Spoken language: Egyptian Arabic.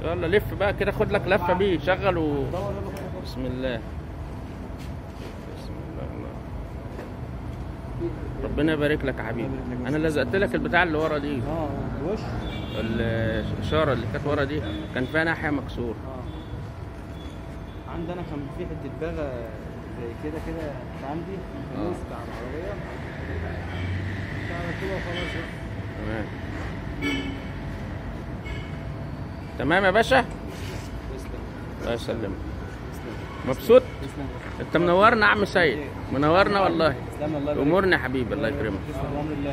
يلا لف بقى كده خد لك لفه بيه شغل و دور يلا خد بسم الله بسم الله الله ربنا يبارك لك يا حبيبي انا لزقت لك البتاع اللي ورا دي اه الوش الاشاره اللي كانت ورا دي كان فيها ناحيه مكسور اه عندنا كان في حته باغه زي كده كده كانت عندي الفلوس بتاع العربيه كده وخلاص بقى تمام تمام يا باشا تسلم الله يسلمك تسلم مبسوط تسلم انت منورنا يا عم سيد منورنا والله تسلم الله يبارك امورنا يا حبيبي الله يكرمك تسلم بأمر الله